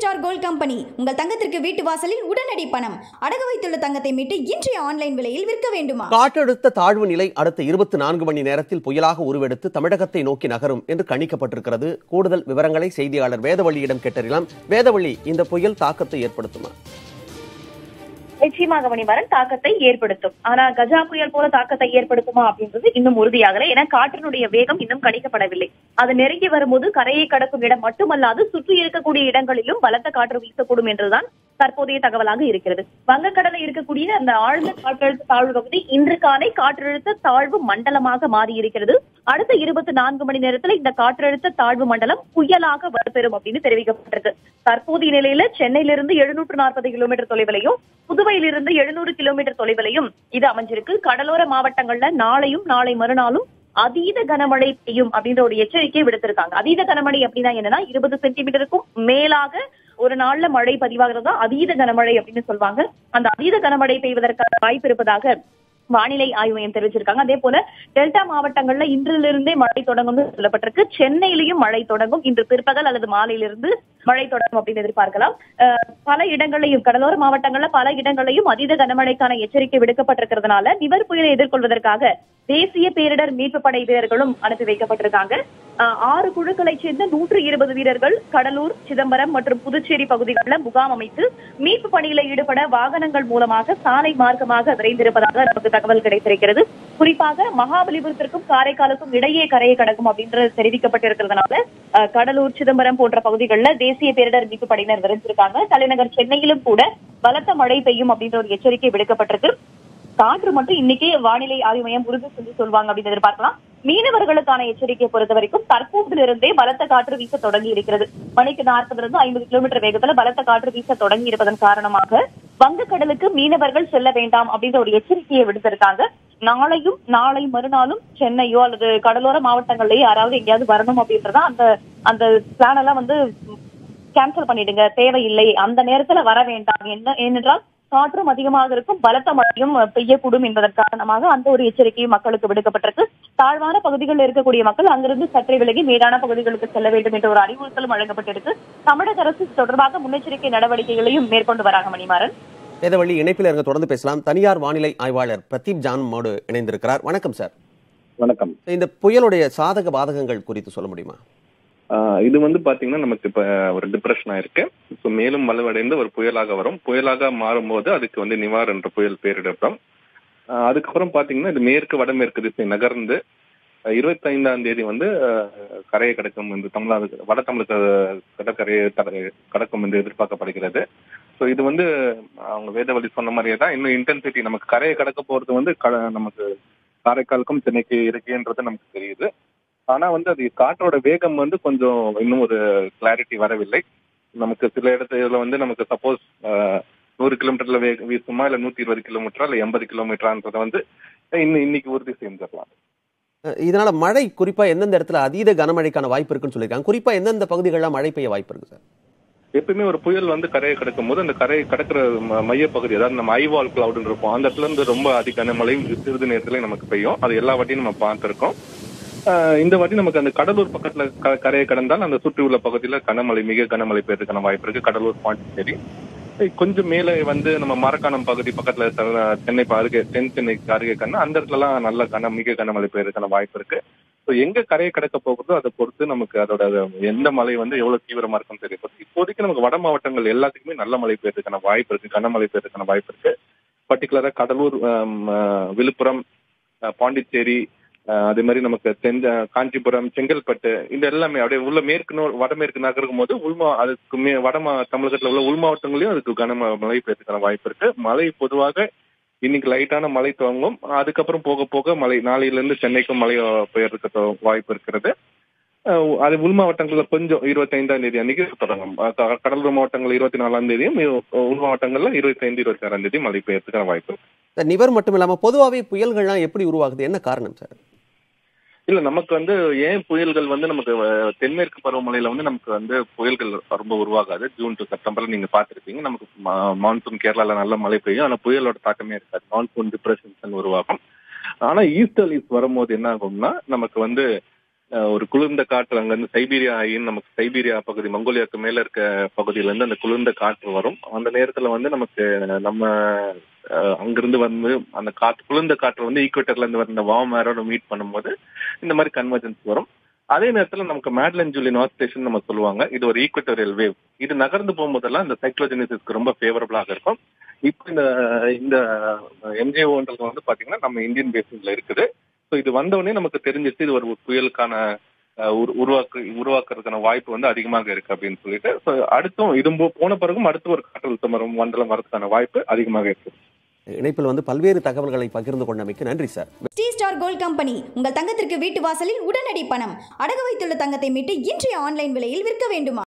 Star gold company உங்கள் தங்கத்திற்கு வீட்டு வாசலில் உடனடி பணம் அடகு வைத்துள்ள தங்கத்தை மீட்டு இன்றைய ஆன்லைன் விலையில் விற்க வேண்டுமா காற்றழுத்த தாழ்வு நிலை அடுத்த இருபத்தி நான்கு மணி நேரத்தில் புயலாக உருவெடுத்து தமிழகத்தை நோக்கி நகரும் என்று கணிக்கப்பட்டிருக்கிறது கூடுதல் விவரங்களை செய்தியாளர் வேதவள்ளியிடம் கேட்டறியலாம் வேதவள்ளி இந்த புயல் தாக்கத்தை ஏற்படுத்துமா நிச்சயமாக மணிவரன் தாக்கத்தை ஏற்படுத்தும் ஆனா கஜா புயல் போல தாக்கத்தை ஏற்படுத்துமா அப்படின்றது இன்னும் உறுதியாகல ஏன்னா காற்றினுடைய வேகம் இன்னும் கணிக்கப்படவில்லை அது நெருங்கி வரும்போது கரையை கடக்கும் இடம் மட்டுமல்லாது சுற்றி இருக்கக்கூடிய இடங்களிலும் பலத்த காற்று வீசக்கூடும் என்றுதான் தற்போதைய தகவலாக இருக்கிறது வங்கக்கடலில் இருக்கக்கூடிய அந்த ஆழ்ந்த காற்றழுத்த தாழ்வு பகுதி இன்று காலை காற்றழுத்த தாழ்வு மண்டலமாக மாறி இருக்கிறது அடுத்த இருபத்தி நான்கு மணி நேரத்துல இந்த காற்றழுத்த தாழ்வு மண்டலம் புயலாக வலுப்பெறும் அப்படின்னு தெரிவிக்கப்பட்டிருக்கு தற்போதைய நிலையில சென்னையிலிருந்து எழுநூற்று நாற்பது கிலோமீட்டர் தொலைவிலையும் புதுவையிலிருந்து எழுநூறு கிலோமீட்டர் தொலைவிலையும் இது அமைஞ்சிருக்கு கடலோர மாவட்டங்கள்ல நாளையும் நாளை மறுநாளும் அதீத கனமழை பெய்யும் அப்படின்ற ஒரு எச்சரிக்கையை விடுத்திருக்காங்க அதீத கனமழை அப்படின்னா என்னன்னா இருபது சென்டிமீட்டருக்கும் மேலாக ஒரு நாள்ல மழை பதிவாகிறதா அதீத கனமழை அப்படின்னு சொல்லுவாங்க அந்த அதீத கனமழை பெய்வதற்கான வாய்ப்பு இருப்பதாக வானிலை ஆய்வு மையம் தெரிவிச்சிருக்காங்க அதே போல டெல்டா மாவட்டங்கள்ல இன்றிலிருந்தே மழை தொடங்கும் சொல்லப்பட்டிருக்கு சென்னையிலையும் மழை தொடங்கும் இன்று பிற்பகல் அல்லது மாலையிலிருந்து மழை தொடங்கும் அப்படின்னு எதிர்பார்க்கலாம் அஹ் பல இடங்களையும் கடலோர மாவட்டங்கள்ல பல இடங்களையும் அதீத கனமழைக்கான எச்சரிக்கை விடுக்கப்பட்டிருக்கிறதுனால நிவர் புயலை எதிர்கொள்வதற்காக தேசிய பேரிடர் மீட்பு படை வீரர்களும் அனுப்பி வைக்கப்பட்டிருக்காங்க அஹ் ஆறு குழுக்களைச் சேர்ந்த நூற்று இருபது வீரர்கள் கடலூர் சிதம்பரம் மற்றும் புதுச்சேரி பகுதிகளில் முகாம் அமைத்து மீட்பு பணியில ஈடுபட வாகனங்கள் மூலமாக சாலை மார்க்கமாக விரைந்திருப்பதாக நமக்கு தகவல் கிடைத்திருக்கிறது குறிப்பாக மகாபலிபுரத்திற்கும் காரைக்காலுக்கும் இடையே கரையை கடக்கும் அப்படின்றது தெரிவிக்கப்பட்டிருக்கிறதுனால அஹ், கடலூர் சிதம்பரம் போன்ற பகுதிகளில் தேசிய பேரிடர் மீட்பு படையினர் விரைந்திருக்காங்க தலைநகர் சென்னையிலும் கூட பலத்த மழை பெய்யும் அப்படின்ற ஒரு எச்சரிக்கை விடுக்கப்பட்டிருக்கு காற்று மட்டும் இன்னைக்கு வானிலை ஆய்வு மையம் உறுதி செஞ்சு சொல்வாங்க அப்படின்னு எதிர்பார்க்கலாம் மீனவர்களுக்கான எச்சரிக்கையை பொறுத்த வரைக்கும் தற்போதிலிருந்தே பலத்த காற்று வீச தொடங்கி இருக்கிறது மணிக்கு நாற்பதுல இருந்து ஐம்பது கிலோமீட்டர் வேகத்துல பலத்த காற்று வீச தொடங்கி இருப்பதன் காரணமாக வங்கக்கடலுக்கு மீனவர்கள் செல்ல வேண்டாம் அப்படின்ற ஒரு எச்சரிக்கையை விடுத்திருக்காங்க நாளையும் நாளை மறுநாளும் சென்னையோ அல்லது கடலோர மாவட்டங்கள்லயோ யாராவது எங்கேயாவது வரணும் அப்படின்றதா அந்த அந்த பிளான் எல்லாம் வந்து கேன்சல் பண்ணிடுங்க தேவையில்லை அந்த நேரத்துல வர வேண்டாம் என்ன ஏனென்றால் காற்றும் அதிகமாக இருக்கும் பலத்த மழையும் பெய்யக்கூடும் என்பதன் காரணமாக அந்த ஒரு எச்சரிக்கையும் மக்களுக்கு விடுக்கப்பட்டிருக்கு தாழ்வான பகுதிகளில் இருக்கக்கூடிய மக்கள் அங்கிருந்து சற்றே விலகி மேடான பகுதிகளுக்கு செல்ல வேண்டும் என்ற ஒரு அறிவுறுத்தலும் வழங்கப்பட்டிருக்கு தமிழக அரசு இது தொடர்பாக முன்னெச்சரிக்கை நடவடிக்கைகளையும் மேற்கொண்டு வராங்க மணிமாறன் வேதவள்ளி இணைப்பில் இருங்க தொடர்ந்து பேசலாம் தனியார் வானிலை ஆய்வாளர் பிரதீப் ஜான்மோடு இணைந்திருக்கிறார் வணக்கம் சார் வணக்கம் இந்த புயலுடைய சாதக பாதகங்கள் குறித்து சொல்ல முடியுமா ஆஹ் இது வந்து பாத்தீங்கன்னா நமக்கு இப்ப ஒரு டிப்ரெஷன் ஆயிருக்கு ஸோ மேலும் வலுவடைந்து ஒரு புயலாக வரும் புயலாக மாறும்போது அதுக்கு வந்து நிவார் என்ற புயல் பேரிடப்படும் ஆஹ் அதுக்கப்புறம் பாத்தீங்கன்னா இது மேற்கு வடமேற்கு திசை நகர்ந்து இருபத்தி ஐந்தாம் தேதி வந்து ஆஹ் கரையை கடக்கும் என்று தமிழ்நாடு வட தமிழக கடற்கரையை தட- கடக்கும் என்று எதிர்பார்க்கப்படுகிறது ஸோ இது வந்து அவங்க வேதவழி சொன்ன மாதிரியே தான் இன்னும் இன்டென்சிட்டி நமக்கு கரையை கடக்க போறது வந்து க- நமக்கு காரைக்காலுக்கும் சென்னைக்கு இருக்குன்றது நமக்கு தெரியுது ஆனா வந்து அது காற்றோட வேகம் வந்து கொஞ்சம் இன்னும் ஒரு கிளாரிட்டி வரவில்லை நமக்கு சில இடத்துல வந்து நமக்கு சப்போஸ் நூறு கிலோமீட்டர்ல வேக வீசுமா இல்ல நூத்தி இருபது கிலோமீட்டரா இல்ல எண்பது கிலோமீட்டரான்றதை வந்து இன்னும் இன்னைக்கு உறுதி செஞ்சிடலாம் அஹ் இதனால மழை குறிப்பா எந்தெந்த இடத்துல அதீத கனமழைக்கான வாய்ப்பு இருக்குன்னு சொல்லியிருக்காங்க குறிப்பா எந்தெந்த பகுதிகளில் மழை பெய்ய வாய்ப்பு இருக்கு சார் எப்பயுமே ஒரு புயல் வந்து கரையை கடக்கும் போது அந்த கரையை கடக்கிற ம- மையப்பகுதி அதாவது நம்ம ஐவால் கிளவுட்னு இருப்போம் அந்த இடத்துல இருந்து ரொம்ப அதிக கனமழை சிறிது நேரத்துல நமக்கு பெய்யும் அது எல்லா வாட்டியும் நம்ம பார்த்திருக்கோம் ஆஹ் இந்த வாட்டி நமக்கு அந்த கடலூர் பக்கத்துல க- கரையை கடந்தால் அந்த சுற்றி உள்ள பகுதியில கனமழை மிக கனமழை பெய்யறதுக்கான வாய்ப்பு இருக்கு கடலூர் பாண்டிச்சேரி ஏய், கொஞ்சம் மேலே வந்து நம்ம மரக்காணம் பகுதி பக்கத்துல த- சென்னை ப- அருகே தென் சென்னைக்கு அருகே கண்ணா அந்த இடத்துலலாம் நல்ல கன மிக கனமழை பெய்யறதுக்கான வாய்ப்பு இருக்கு ஸோ எங்க கரையை கடக்க போகுதோ அதை பொறுத்து நமக்கு அதோட அது எந்த மழை வந்து எவ்வளவு தீவிரமா இருக்குன்னு தெரியும் இப்போதைக்கு நமக்கு வட மாவட்டங்கள் எல்லாத்துக்குமே நல்ல மழை பெய்யறதுக்கான வாய்ப்பு இருக்கு கனமழை பெய்யறதுக்கான வாய்ப்பு இருக்கு பர்டிகுலரா கடலூர் ஆம், ஆஹ், விழுப்புரம் ஆஹ், பாண்டிச்சேரி ஆஹ், அதே மாதிரி நமக்கு தென் காஞ்சிபுரம் செங்கல்பட்டு இந்த எல்லாமே அப்படியே உள்ள மேற்கு நோ- வடமேற்கு நகரும் போது உள்மா அதுக்கு மே வட மா தமிழகத்துல உள்ள உள் மாவட்டங்களையும் அதுக்கு கனம மழை பெய்யறதுக்கான வாய்ப்பு இருக்கு மழை பொதுவாக இன்னைக்கு லைட்டான மழை துவங்கும் அதுக்கப்புறம் போக போக மழை நாளையில இருந்து சென்னைக்கும் மழை ஆஹ், பெய்யறதுக்கு தொ- வாய்ப்பு இருக்கிறது ஆஹ், அது உள் மாவட்டங்கள்ல கொஞ்சம் இருபத்தி ஐந்தாம் தேதி அன்னைக்கு தொடங்கும் ஆஹ், க- கடலூர் மாவட்டங்கள் இருபத்தி நாலாம் தேதியும் இ- உள் மாவட்டங்கள்ல இருபத்தி ஐந்து இருபத்தி ஆறாம் தேதி மழை பெய்யறதுக்கான வாய்ப்பு இருக்கு. சார் நிவர் மட்டும் இல்லாம பொதுவாகவே புயல்கள்லாம் எப்படி உருவாகுது என்ன காரணம் சார் இல்ல நமக்கு வந்து ஏன் புயல்கள் வந்து நமக்கு அஹ், தென்மேற்கு பருவமழையில வந்து நமக்கு வந்து புயல்கள் ரொம்ப உருவாகாது ஜூன் டு செப்டம்பர்ல நீங்க பாத்திருப்பீங்க நமக்கு மா- மான்சூன் கேரளால நல்ல மழை பெய்யும் ஆனா புயலோட தாக்கமே இருக்காது மான்சூன் டிப்ரெஷன்ஸ் உருவாகும் ஆனா ஈஸ்டர்லீஸ் வரும்போது என்ன ஆகும்னா நமக்கு வந்து அஹ், ஒரு குளிர்ந்த காற்று அங்கிருந்து சைபீரியா ஆயின் நமக்கு சைபீரியா பகுதி மங்கோலியாவுக்கு மேல இருக்க பகுதியில இருந்து அந்த குளிர்ந்த காற்று வரும் அந்த நேரத்துல வந்து நமக்கு நம்ம அஹ், அங்கிருந்து வந்து அந்த காற்று குளிர்ந்த காற்று வந்து ஈக்குவேட்டர்ல இருந்து வந்த வார்ம் ஏரோட மீட் பண்ணும்போது இந்த மாதிரி கன்வர்ஜென்ஸ் வரும் அதே நேரத்துல நமக்கு மேட்லன் ஜூலி நார்த் ஸ்டேஷன் நம்ம சொல்லுவாங்க இது ஒரு ஈக்குவட்டோரியல் வேவ் இது நகர்ந்து போகும்போதெல்லாம் இந்த சைக்ளோஜெனிசிஸ்க்கு ரொம்ப ஃபேவரபிளாக இருக்கும் இப்போ இந்த இந்த எம்ஜிஓன்றது வந்து பாத்தீங்கன்னா நம்ம இந்தியன் பேசின்ல இருக்குது ஸோ இது வந்தவொடனே நமக்கு தெரிஞ்சிச்சு இது ஒரு புயலுக்கான அஹ், உரு- உருவாக்கு உருவாக்குறதுக்கான வாய்ப்பு வந்து அதிகமாக இருக்கு அப்படின்னு சொல்லிட்டு ஸோ அடுத்தும் இது போ- போன பிறகும் அடுத்து ஒரு காற்றழுத்த மரம் மண்டலம் வரதுக்கான வாய்ப்பு அதிகமாக இருக்கு இணைப்பில் வந்து பல்வேறு தகவல்களை பகிர்ந்து கொண்டமைக்கு நன்றி sir Sri star gold company உங்கள் தங்கத்திற்கு வீட்டு வாசலில் உடனடி பணம் அடகு வைத்துள்ள தங்கத்தை மீட்டு இன்றைய ஆன்லைன் விலையில் விற்க வேண்டுமா